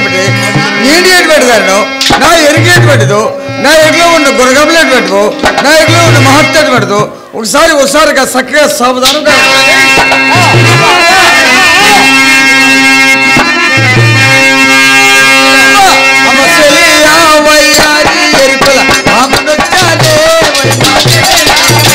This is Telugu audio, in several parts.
ఏమిటి నేను ఎటు పెడతాను నా ఎరుగు ఎటు పెట్టదు నా ఎరులో ఉన్న గురగములు ఎటు పెట్టదు నా ఎరులో ఉన్న మహత్వ ఎటు పెట్టదు ఒకసారి ఒకసారిగా చక్కగా సావధానంగా అమ్మ చెలియా వయ్యారి ఎరుకుల ఆమెనొచ్చానే వయ్యారి.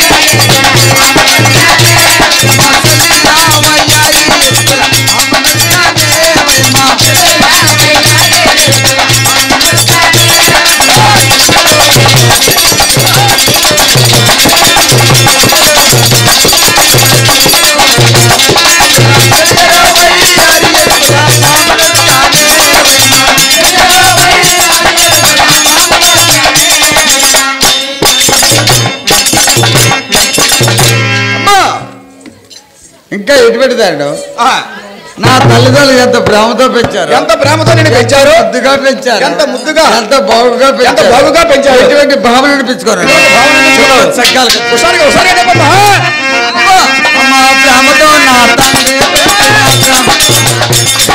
అమ్మా ఇంకా ఎటు పెడతాడు ఆ, నా తల్లిదండ్రులు ఎంత ప్రేమతో పెంచారు ఎంత ప్రేమతో నిన్ను పెంచారు ముద్దుగా పెంచారు ఎంత ముద్దుగా, ఎంత బాగుగా ఎంత బాగుగా పెంచారు. ఎటువంటి భావన అనిపించుకోరు చక్కాలు కట్టు. ఒకసారిగా ఒకసారిగా చెప్పమ్మా అమ్మా, అమ్మా ప్రేమతో నా తండ్రి ప్రేమ.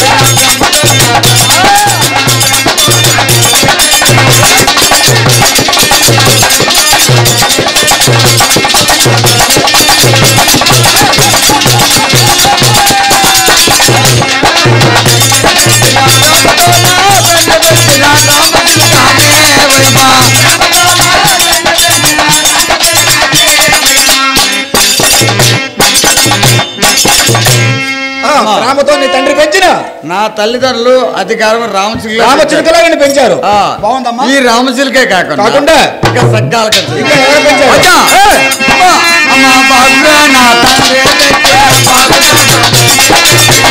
ఆ, ప్రేమతో నీ తండ్రి పెంచిన నా తల్లిదండ్రులు అధికారం రామచిలుక రామచిలుకలా నిన్ను పెంచారు ఆ, బాగుందమ్మా ఈ రామచిలుకే కాకుండా కాకుండా? ఇంకా సగ్గాల కట్టు. ఇంకా ఎవరు పెంచారు? అచ్చా, ఏ, అమ్మా, అమ్మా, బాగుగా నా తండ్రి పెంచారు, బాగుగా.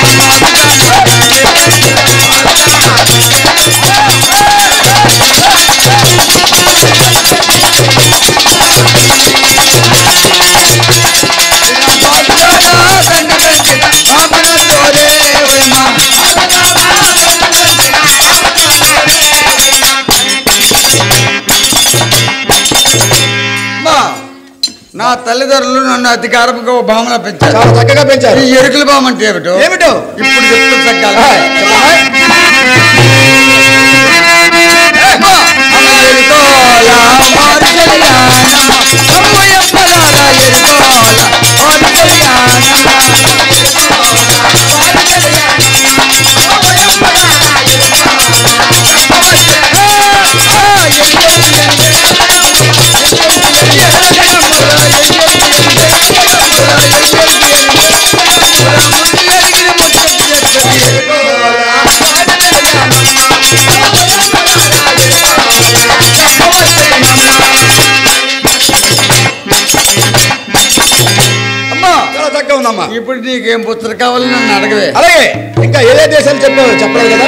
బాగుగా నా తండ్రి పెంచిన బాగున్నోరే ఓయమ్మా. అమ్మా, నా తల్లిదండ్రులు నన్ను అధికారంగా భావన పెంచారు చాలా చక్కగా పెంచారు ఈ ఎరుకుల భావం అంటే ఏమిటో ఏమిటో ఇప్పుడు చెప్తా సగ్గాల ఆ, చెప్పమ్మా. అమ్మా, అమ్మ ఎరుకోల, మారు చెలియాన, అమ్మ ఎప్పలాల ఎరుకోల, మారు చెలియాన. ఆ, అమ్మా చాలా చక్కగా ఉందమ్మా ఇప్పుడు నీకేం పుస్తకం కావాలి నన్ను అడగవే అలాగే ఇంకా ఏదే దేశాలు చెప్పావు చెప్పలేదు కదా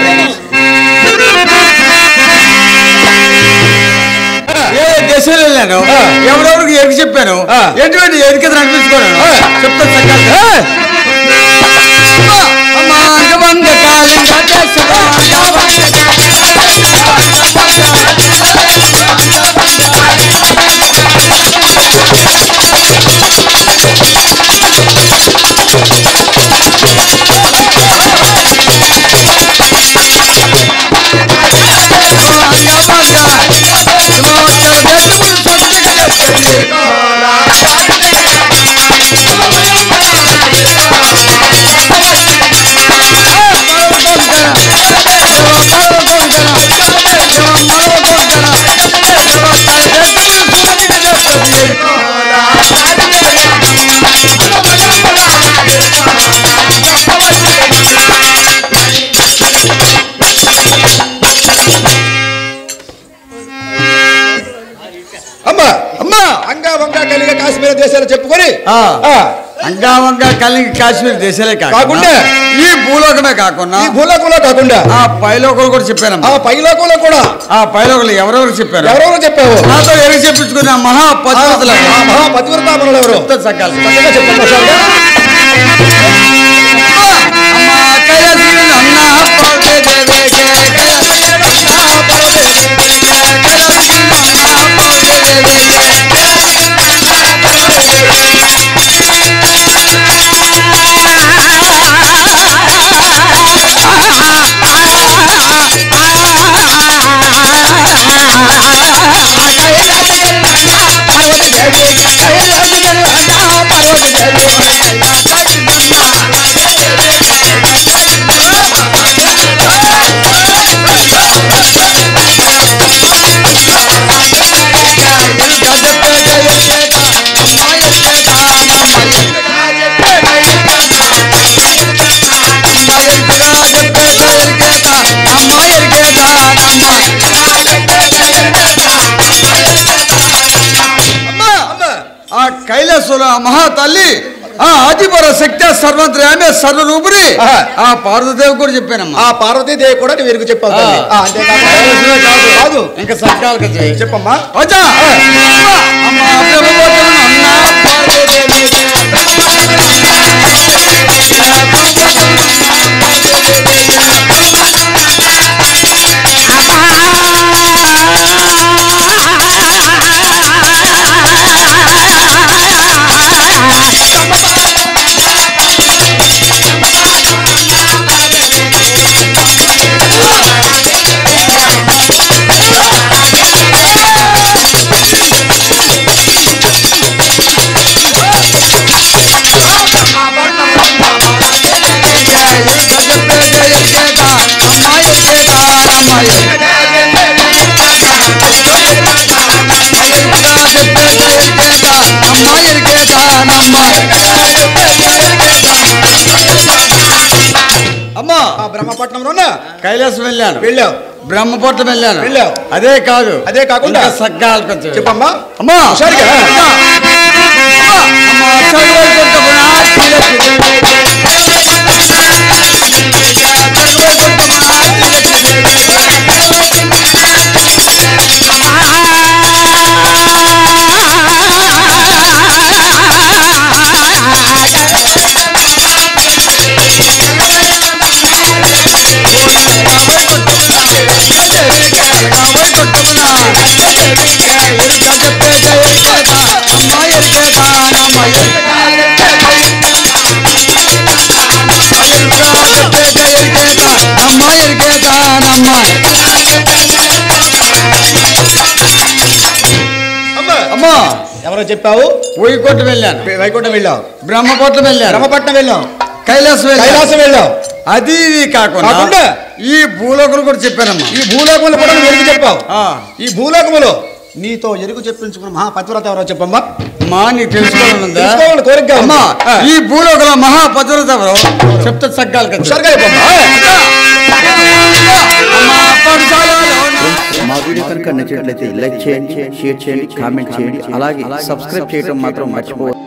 ఏ దేశంలో వెళ్ళాను ఆ. ఎవరెవరికి ఎరికి చెప్పాను ఆ. ఎటువంటి ఎరికత నడిపించుకోను ఆ. చెప్తా సగ్గాలు అమ్మా, అమ్మా, అంగమంగ కాలింగ దేశమా, అంగమంగ అమ్మా అమ్మా అంగా వంగా కలిగే కాశ్మీర దేశాలు చెప్పుకొని ఆ. ఆ, అంగావంగా కలిగి కాశ్మీర్ దేశాలే కాకుండా కాకుండా ఈ భూలోకమే కాకుండా ఈ భూలోకంలో కాకుండా ఆ పైలోకలు కూడా చెప్పానమ్మా ఆ పైలోకంలో కూడా ఆ పైలోకలు ఎవరెవరు చెప్పారు ఎవరెవరు చెప్పావు నాతో ఎరిగి చెప్పించుకున్న మహా పతివ్రతలు ఆ మహా పతివ్రతామణులు ఎవరు చెప్తా సగ్గాలు చక్కగా చెప్పండి ఒకసారిగా. అమ్మా కయసి నన్న పౌతే దేవేకే కయసి నన్న పౌతే దేవేకే కయసి నన్న పౌతే దేవేకే ఆ కైలాసుల మహా తల్లి ఆ ఆదిపర శక్తి సర్వంత్రి ఆమె సర్వరూపుని ఆహా. ఆ పార్వదేవి కూడా చెప్పానమ్మా ఆ పార్వతీదేవి కూడా నువ్వు ఎరుగు చెప్పావు తల్లి. ఆ, అంతేకాదు కైలాసమే కాదు కాదు ఇంకా సర్కాలకు చేయి చెప్పమ్మా వచ్చా అమ్మ బ్రహ్మపోతమును అన్నా పార్వతీదేవి. అమ్మా ఆ బ్రహ్మపట్నంలో కైలాసం వెళ్ళాను వెళ్ళావు బ్రహ్మపట్నం వెళ్ళాను వెళ్ళావు. అదే కాదు అదే కాకుండా? ఇంకా సగ్గాలకు వచ్చావు. చెప్పమ్మా అమ్మా హుషారుగా. అమ్మా, అమ్మా, సర్వైకుంఠమునా అమ్మా అమ్మా ఎవరో చెప్పావు వైకుంఠం వెళ్ళాను వైకుంఠం వెళ్ళావు బ్రహ్మపట్నం వెళ్ళాను బ్రహ్మపట్నం వెళ్ళావు కైలాసం వెళ్ళాను కైలాసం వెళ్ళావు అది ఇది కాకుండా కాకుండా? ఈ భూలోకులు కూడా చెప్పానమ్మా ఈ భూలోకములు కూడా నువ్వు ఎరుగు చెప్పావు ఆ, ఈ భూలోకములో నీతో ఎరుగు చెప్పించుకున్న మహాపతివ్రత ఎవరో చెప్పమ్మా మా నీకు తెలుసుకోవాలనుందా తెలుసుకోవాలని కోరికగా ఉంది. అమ్మా ఆ. ఈ భూలోకల మహాపతివ్రత ఎవరు చెప్తే సగ్గాలు కదా హుషారుగా చెప్పమ్మా అమ్మా పాఠశాలలో మా వీడియో కనుక నచ్చినట్లయితే లైక్ చేయండి షేర్ చేయండి కామెంట్ చేయండి అలాగే సబ్స్క్రైబ్ చేయడం మాత్రం మర్చిపోవద్దు